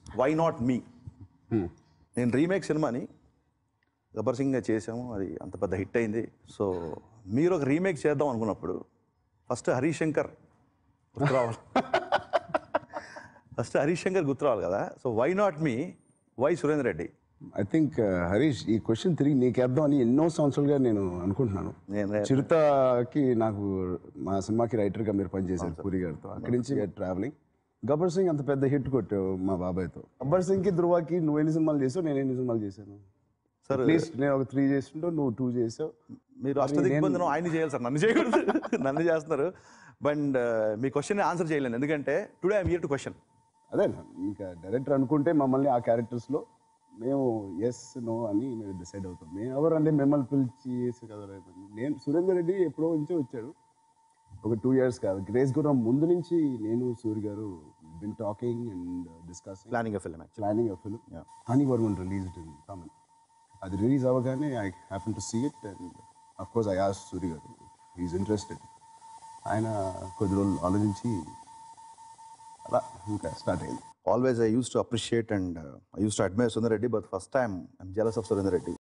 why not మీ నేను remake సినిమాని గబ్బర్ సింగ్ చేసాము అది అంత పెద్ద హిట్ అయింది సో మీరు ఒక రీమేక్ చేద్దాం అనుకున్నప్పుడు ఫస్ట్ హరీష్ శంకర్ గుర్తు రావాలి ఫస్ట్ హరీష్ శంకర్ గుర్తు రావాలి కదా so why not me why Surender Reddy I think Harish ఈ క్వశ్చన్ తిరిగి నీకేద్దాం అని ఎన్నో సంవత్సరాలుగా నేను అనుకుంటున్నాను నేను చిరుతకి నాకు మా సినిమాకి రైటర్గా మీరు పనిచేశారు పూరి గారితో అక్కడి నుంచి ట్రావెలింగ్ గబ్బర్ సింగ్ అంత పెద్ద హిట్ కొట్టావు మా బాబాయ్తో గబ్బర్ సింగ్కి ధృవాకి నువ్వు ఎన్ని సినిమాలు చేసావు నేను ఎన్ని సినిమాలు చేశాను సార్ అట్లీస్ట్ నేను ఒక త్రీ చేస్తుంటావు నువ్వు టూ చేసావు మీరు అష్టదిగ్బంధనం ఆయన చేయాలి సార్ నన్ను చేయకూడదు నన్ను చేస్తున్నారు బట్ మీ క్వశ్చన్ ఆన్సర్ చేయలేను ఎందుకంటే today I'm year to question అదే ఇంకా డైరెక్టర్ అనుకుంటే మమ్మల్ని ఆ క్యారెక్టర్స్లో మేము ఎస్ నో అని మేము డిసైడ్ అవుతాం మేము ఎవరు అంటే మిమ్మల్ని పిలిచి చేసి కదా నేను సురేందర్ రెడ్డి ఎప్పుడో నుంచో వచ్చాడు ఒక టూ ఇయర్స్ కాదు గ్రేస్ గురం ముందు నుంచి నేను Surya garu been talking and discussing planning film planning a film హనీ వర్మన్ రిలీజ్డ్ ఇన్ తమిళ్ అది రిలీజ్ అవ్వగానే I happen to see it and of course I as Surya garu is interested ఆయన కొద్ది రోజులు ఆలోచించి అలా ఇంకా స్టార్ట్ అయింది always I use to appreciate and I use to admire Sundar Reddy but first time I'm jealous of Surender Reddy